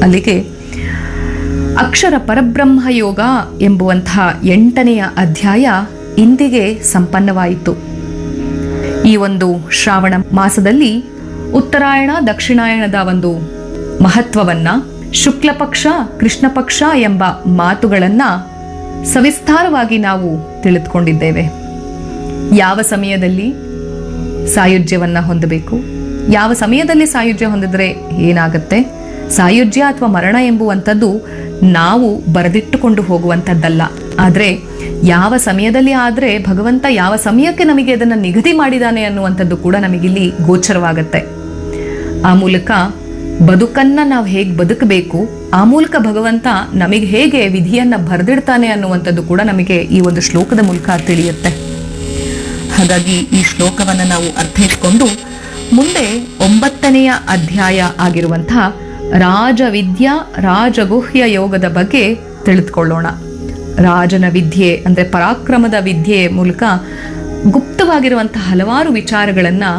ಅಲ್ಲಿಗೆ ಅಕ್ಷರ ಪರಬ್ರಹ್ಮ ಯೋಗ ಎಂಬುವಂತಹ ಎಂಟನೆಯ ಅಧ್ಯಾಯ ಇಂದಿಗೆ ಸಂಪನ್ನವಾಯಿತು ಈ ಒಂದು ಶ್ರಾವಣ ಮಾಸದಲ್ಲಿ ಉತ್ತರಾಯಣ ದಕ್ಷಿಣಾಯಣದ ಒಂದು ಮಹತ್ವವನ್ನ ಶುಕ್ಲ ಪಕ್ಷ ಕೃಷ್ಣ ಪಕ್ಷ ಎಂಬ ಮಾತುಗಳನ್ನ ಸವಿಸ್ತಾರವಾಗಿ ನಾವು ತಿಳಿದುಕೊಂಡಿದ್ದೇವೆ ಯಾವ ಸಮಯದಲ್ಲಿ ಸಾಯುಜ್ಯವನ್ನ ಹೊಂದಬೇಕು ಯಾವ ಸಮಯದಲ್ಲಿ ಸಾಯುಜ್ಯ ಹೊಂದಿದ್ರೆ ಏನಾಗುತ್ತೆ ಸಾಯುಜ್ಯ ಅಥವಾ ಮರಣ ಎಂಬುವಂಥದ್ದು ನಾವು ಬರೆದಿಟ್ಟುಕೊಂಡು ಹೋಗುವಂಥದ್ದಲ್ಲ ಆದರೆ ಯಾವ ಸಮಯದಲ್ಲಿ ಆದರೆ ಭಗವಂತ ಯಾವ ಸಮಯಕ್ಕೆ ನಮಗೆ ಅದನ್ನು ನಿಗದಿ ಮಾಡಿದಾನೆ ಅನ್ನುವಂಥದ್ದು ಕೂಡ ನಮಗಿಲ್ಲಿ ಗೋಚರವಾಗತ್ತೆ ಆ ಮೂಲಕ ಬದುಕನ್ನ ನಾವು ಹೇಗೆ ಬದುಕಬೇಕು ಆ ಮೂಲಕ ಭಗವಂತ ನಮಗೆ ಹೇಗೆ ವಿಧಿಯನ್ನ ಬರೆದಿಡ್ತಾನೆ ಅನ್ನುವಂಥದ್ದು ಕೂಡ ನಮಗೆ ಈ ಒಂದು ಶ್ಲೋಕದ ಮೂಲಕ ತಿಳಿಯುತ್ತೆ ಹಾಗಾಗಿ ಈ ಶ್ಲೋಕವನ್ನು ನಾವು ಅರ್ಥೈಸಿಕೊಂಡು ಮುಂದೆ ಒಂಬತ್ತನೆಯ ಅಧ್ಯಾಯ ಆಗಿರುವಂತಹ ರಾಜವಿದ್ಯಾ ರಾಜಗುಹ್ಯ ಯೋಗದ ಬಗ್ಗೆ ತಿಳಿದುಕೊಳ್ಳೋಣ ರಾಜನ ವಿದ್ಯೆ ಅಂದ್ರೆ ಪರಾಕ್ರಮದ ವಿದ್ಯೆಯ ಮೂಲಕ ಗುಪ್ತವಾಗಿರುವಂತಹ ಹಲವಾರು ವಿಚಾರಗಳನ್ನ